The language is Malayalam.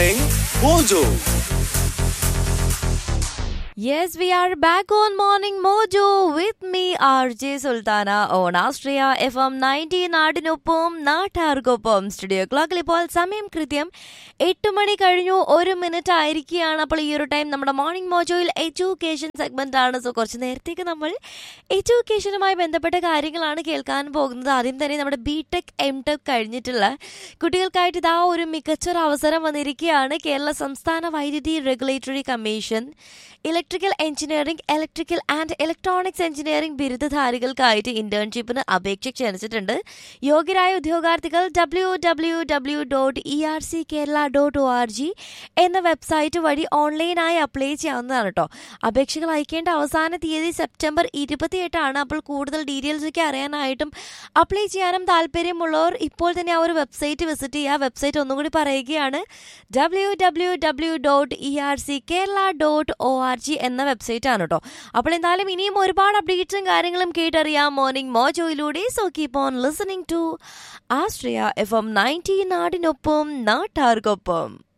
Morning Mojo. Yes, we are back on Morning Mojo with me, RJ Sultana on Astria FM 90 നാടിനൊപ്പം നാട്ടാർക്കൊപ്പം സ്റ്റുഡിയോ ക്ലോക്കിൽ ഇപ്പോൾ സമയം കൃത്യം എട്ട് മണി കഴിഞ്ഞു ഒരു മിനിറ്റ് ആയിരിക്കുകയാണ് അപ്പോൾ ഈ ഒരു ടൈം നമ്മുടെ മോർണിംഗ് മോജോയിൽ എഡ്യൂക്കേഷൻ സെഗ്മെന്റ് ആണ് സോ കുറച്ച് നേരത്തേക്ക് നമ്മൾ എഡ്യൂക്കേഷനുമായി ബന്ധപ്പെട്ട കാര്യങ്ങളാണ് കേൾക്കാൻ പോകുന്നത് ആദ്യം തന്നെ നമ്മുടെ ബി ടെക് എം ടെക് കഴിഞ്ഞിട്ടുള്ള കുട്ടികൾക്കായിട്ട് ഇതാ ഒരു മികച്ചൊരു അവസരം വന്നിരിക്കുകയാണ് കേരള സംസ്ഥാന വൈദ്യുതി regulatory commission electrical engineering electrical and electronics engineering ബിരുദധാരികൾക്കായിട്ട് ഇന്റേൺഷിപ്പിന് അപേക്ഷ ക്ഷണിച്ചിട്ടുണ്ട് യോഗ്യരായ ഉദ്യോഗാർത്ഥികൾ W W W dot E R C Kerala dot O R G എന്ന വെബ്സൈറ്റ് വഴി ഓൺലൈനായി അപ്ലൈ ചെയ്യാവുന്നതാണ് കേട്ടോ അപേക്ഷകൾ അയക്കേണ്ട അവസാന തീയതി സെപ്റ്റംബർ ഇരുപത്തിയെട്ടാണ് അപ്പോൾ കൂടുതൽ ഡീറ്റെയിൽസ് ഒക്കെ അറിയാനായിട്ടും അപ്ലൈ ചെയ്യാനും താല്പര്യമുള്ളവർ ഇപ്പോൾ തന്നെ ആ ഒരു വെബ്സൈറ്റ് വിസിറ്റ് ചെയ്യുക വെബ്സൈറ്റ് ഒന്നും കൂടി പറയുകയാണ് W W W dot E R C Kerala dot O R G എന്ന വെബ്സൈറ്റ് ആണ് കേട്ടോ അപ്പോൾ എന്തായാലും ഇനിയും ഒരുപാട് അപ്ഡേറ്റ്സും കാര്യങ്ങളും കേട്ടറിയാം മോർണിംഗ് മോജോയിലൂടെ so keep on listening to Austria F M ninety നാടിനൊപ്പം നാട്ടാർക്കൊപ്പം